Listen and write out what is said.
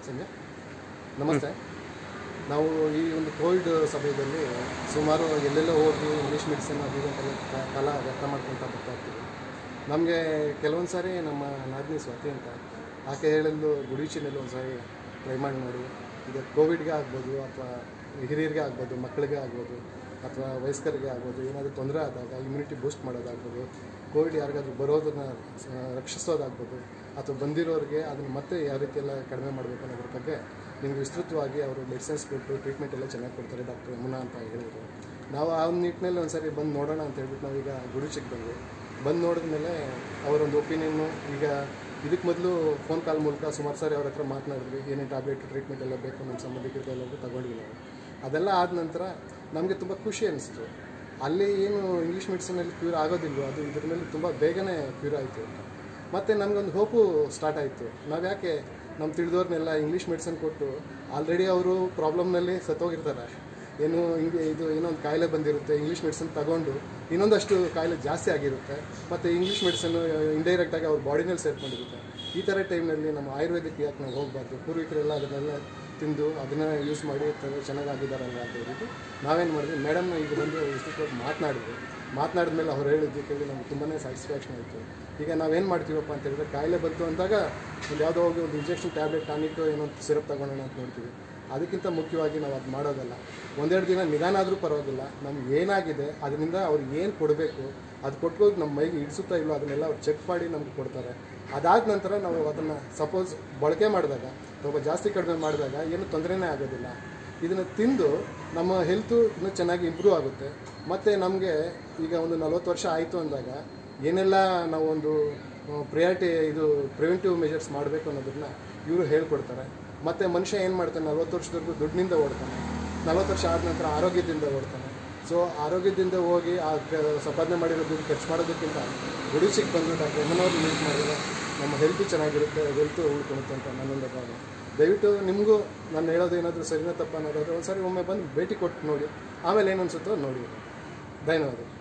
ಸಂಜೆ ನಮಸ್ತೆ ನಾವು ಈ ಒಂದು ಕೋವಿಡ್ ಸಮಯದಲ್ಲಿ ಸುಮಾರು ಎಲ್ಲೆಲ್ಲೋ ಹೋಗಿ ಇಂಗ್ಲೀಷ್ ಮೆಡಿಸಿನ್ ಅದು ಇದು ಅಂತೆಲ್ಲ ಕಾ- ಕಾಲ ವ್ಯರ್ಥ ಮಾಡ್ಕೊತಾ ಬರ್ತಾ ಇರ್ತೀವಿ ನಮಗೆ ಕೆಲವೊಂದು ಸಾರಿ ನಮ್ಮ ನಾದಿನಿ ಸ್ವಾತಿ ಅಂತ ಆಕೆ ಹೇಳಲು ಗುಡೀಚಿನಲ್ಲಿ ಒಂದು ಸಾರಿ ಟ್ರೈ ಮಾಡಿ ನೋಡಿ ಇದು ಕೋವಿಡ್ಗೆ ಆಗ್ಬೋದು ಅಥವಾ ಹಿರಿಯರಿಗೆ ಆಗ್ಬೋದು ಮಕ್ಕಳಿಗೆ ಆಗ್ಬೋದು ಅಥವಾ ವಯಸ್ಕರಿಗೆ ಆಗ್ಬೋದು ಏನಾದರೂ ತೊಂದರೆ ಆದಾಗ ಇಮ್ಯುನಿಟಿ ಬೂಸ್ಟ್ ಮಾಡೋದಾಗ್ಬೋದು ಕೋವಿಡ್ ಯಾರಿಗಾದ್ರೂ ಬರೋದನ್ನು ರಕ್ಷಿಸೋದಾಗ್ಬೋದು ಅಥವಾ ಬಂದಿರೋರಿಗೆ ಅದನ್ನು ಮತ್ತೆ ಯಾವ ರೀತಿ ಎಲ್ಲ ಕಡಿಮೆ ಮಾಡಬೇಕು ಅನ್ನೋದ್ರ ಬಗ್ಗೆ ನಿಮಗೆ ವಿಸ್ತೃತವಾಗಿ ಅವರು ಮೆಡಿಸಿನ್ಸ್ ಕೊಟ್ಟು ಟ್ರೀಟ್ಮೆಂಟ್ ಎಲ್ಲ ಚೆನ್ನಾಗಿ ಕೊಡ್ತಾರೆ ಡಾಕ್ಟರ್ ಯಮುನಾ ಅಂತ ಹೇಳಿದ್ರು ನಾವು ಆ ನಿಟ್ಟಿನಲ್ಲಿ ಒಂದ್ಸರಿ ಬಂದು ನೋಡೋಣ ಅಂತ ಹೇಳ್ಬಿಟ್ಟು ನಾವೀಗ ಗುರುಚಿಗೆ ಬಂದ್ವಿ ಬಂದು ನೋಡಿದ್ಮೇಲೆ ಅವರೊಂದು ಒಪಿನಿಯನ್ನು ಈಗ ಇದಕ್ಕೆ ಮೊದಲು ಫೋನ್ ಕಾಲ್ ಮೂಲಕ ಸುಮಾರು ಸಾರಿ ಅವ್ರ ಹತ್ರ ಮಾತನಾಡಿದ್ವಿ ಏನೇನು ಟ್ಯಾಬ್ಲೆಟ್ ಟ್ರೀಟ್ಮೆಂಟ್ ಎಲ್ಲ ಬೇಕು ನಮ್ಮ ಸಂಬಂಧಿಕರಿಗೆಲ್ಲರೂ ತಗೊಂಡ್ವಿ ನಾವು ಅದೆಲ್ಲ ಆದ ನಂತರ ನಮಗೆ ತುಂಬ ಖುಷಿ ಅನಿಸ್ತು ಅಲ್ಲಿ ಏನು ಇಂಗ್ಲೀಷ್ ಮೆಡಿಸಿನಲ್ಲಿ ಕ್ಯೂರ್ ಆಗೋದಿಲ್ವೋ ಅದು ಇದ್ರ ಮೇಲೆ ತುಂಬ ಬೇಗನೆ ಕ್ಯೂರ್ ಆಯಿತು ಅಂತ ಮತ್ತು ನಮಗೊಂದು ಹೋಪು ಸ್ಟಾರ್ಟ್ ಆಯಿತು ನಾವು ಯಾಕೆ ನಮ್ಮ ತಿಳಿದವ್ರನ್ನೆಲ್ಲ ಇಂಗ್ಲೀಷ್ ಮೆಡಿಸಿನ್ ಕೊಟ್ಟು ಆಲ್ರೆಡಿ ಅವರು ಪ್ರಾಬ್ಲಮ್ನಲ್ಲಿ ಸತ್ತೋಗಿರ್ತಾರೆ ಏನು ಹಿಂಗೆ ಇದು ಏನೋ ಒಂದು ಕಾಯಿಲೆ ಬಂದಿರುತ್ತೆ ಇಂಗ್ಲೀಷ್ ಮೆಡಿಸಿನ್ ತಗೊಂಡು ಇನ್ನೊಂದಷ್ಟು ಕಾಯಿಲೆ ಜಾಸ್ತಿ ಆಗಿರುತ್ತೆ ಮತ್ತು ಇಂಗ್ಲೀಷ್ ಮೆಡಿಸಿನ್ ಇಂಡೈರೆಕ್ಟಾಗಿ ಅವ್ರ ಬಾಡಿನಲ್ಲಿ ಸೇರ್ಕೊಂಡಿರುತ್ತೆ ಈ ಥರ ಟೈಮ್ನಲ್ಲಿ ನಮ್ಮ ಆಯುರ್ವೇದಕ್ಕೆ ಯಾಕೆ ನಾವು ಹೋಗಬಾರ್ದು ಪೂರ್ವಿಕರೆಲ್ಲ ಅದನ್ನೆಲ್ಲ ತಿಂದು ಅದನ್ನು ಯೂಸ್ ಮಾಡಿ ತ- ಚೆನ್ನಾಗಾಗಿದ್ದಾರಲ್ಲ ಅಂತ ಹೇಳ್ಬಿಟ್ಟು ನಾವೇನು ಮಾಡಿದ್ವಿ ಮೇಡಮ್ ಈಗ ಬಂದು ವಿಸ್ತೃತವಾಗಿ ಮಾತನಾಡಿದ್ವಿ ಮಾತನಾಡಿದ್ಮೇಲೆ ಅವ್ರು ಹೇಳಿದ್ದು ಕೇಳಿ ನಮ್ಗೆ ತುಂಬಾ ಸ್ಯಾಟಿಸ್ಫ್ಯಾಕ್ಷನ್ ಆಯಿತು ಈಗ ನಾವೇನು ಮಾಡ್ತೀವಪ್ಪ ಅಂತ ಹೇಳಿದ್ರೆ ಕಾಯಿಲೆ ಬಂತು ಅಂದಾಗ ಒಂದು ಯಾವುದೋ ಹೋಗಿ ಒಂದು ಇಂಜೆಕ್ಷನ್ ಟ್ಯಾಬ್ಲೆಟ್ ಟಾನಿಕ್ ಏನೋ ಸಿರಪ್ ತಗೊಳ್ಳೋಣ ಅಂತ ನೋಡ್ತೀವಿ ಅದಕ್ಕಿಂತ ಮುಖ್ಯವಾಗಿ ನಾವು ಅದು ಮಾಡೋದಲ್ಲ ಒಂದೆರಡು ದಿನ ನಿಧಾನ ಆದರೂ ಪರವಾಗಿಲ್ಲ ನಮ್ಗೆ ಏನಾಗಿದೆ ಅದರಿಂದ ಅವ್ರಿಗೆ ಏನು ಕೊಡಬೇಕು ಅದು ಕೊಟ್ಕೊಂಡು ನಮ್ಮ ಮೈಗೆ ಇಡಿಸುತ್ತಾ ಇಲ್ಲೋ ಅದನ್ನೆಲ್ಲ ಅವ್ರು ಚೆಕ್ ಮಾಡಿ ನಮ್ಗೆ ಕೊಡ್ತಾರೆ ಅದಾದ ನಂತರ ನಾವು ಅದನ್ನು ಸಪೋಸ್ ಬಳಕೆ ಮಾಡಿದಾಗ ಸ್ವಲ್ಪ ಜಾಸ್ತಿ ಕಡಿಮೆ ಮಾಡಿದಾಗ ಏನು ತೊಂದರೆನೇ ಆಗೋದಿಲ್ಲ ಇದನ್ನು ತಿಂದು ನಮ್ಮ ಹೆಲ್ತು ಇನ್ನೂ ಚೆನ್ನಾಗಿ ಇಂಪ್ರೂವ್ ಆಗುತ್ತೆ ಮತ್ತು ನಮಗೆ ಈಗ ಒಂದು ನಲ್ವತ್ತು ವರ್ಷ ಆಯಿತು ಅಂದಾಗ ಏನೆಲ್ಲ ನಾವು ಒಂದು ಪ್ರಿಯಾರಿಟಿ ಇದು ಪ್ರಿವೆಂಟಿವ್ ಮೆಷರ್ಸ್ ಮಾಡಬೇಕು ಅನ್ನೋದನ್ನ ಇವರು ಹೇಳ್ಕೊಡ್ತಾರೆ ಮತ್ತು ಮನುಷ್ಯ ಏನು ಮಾಡ್ತಾನೆ ನಲ್ವತ್ತು ವರ್ಷದವರೆಗೂ ದುಡ್ಡಿನಿಂದ ಓಡ್ತಾನೆ ನಲ್ವತ್ತು ವರ್ಷ ಆದ ನಂತರ ಆರೋಗ್ಯದಿಂದ ಓಡ್ತಾನೆ ಸೊ ಆರೋಗ್ಯದಿಂದ ಹೋಗಿ ಆ ಕ- ಸಂಪಾದನೆ ಮಾಡಿರೋ ದುಡ್ಡು ಖರ್ಚು ಮಾಡೋದಕ್ಕಿಂತ ಗುಡಿಸಿಗೆ ಬಂದು ಡಾಕ್ಟರ್ ಯಮನವ್ರು ಮೀಟ್ ಮಾಡಿದ್ರೆ ನಮ್ಮ ಹೆಲ್ತು ಚೆನ್ನಾಗಿರುತ್ತೆ ಹೆಲ್ತು ಉಳ್ಕೊಳುತ್ತೆ ಅಂತ ನನ್ನೊಂದು ಭಾವನೆ ದಯವಿಟ್ಟು ನಿಮಗೂ ನಾನು ಹೇಳೋದು ಏನಾದರೂ ಸರಿನಾ ತಪ್ಪ ಅನ್ನೋದಾದ್ರೆ ಒಂದು ಸಾರಿ ಒಮ್ಮೆ ಬಂದು ಭೇಟಿ ಕೊಟ್ಟು ನೋಡಿ ಆಮೇಲೆ ಏನು ಅನಿಸುತ್ತೋ ನೋಡಿ ಧನ್ಯವಾದ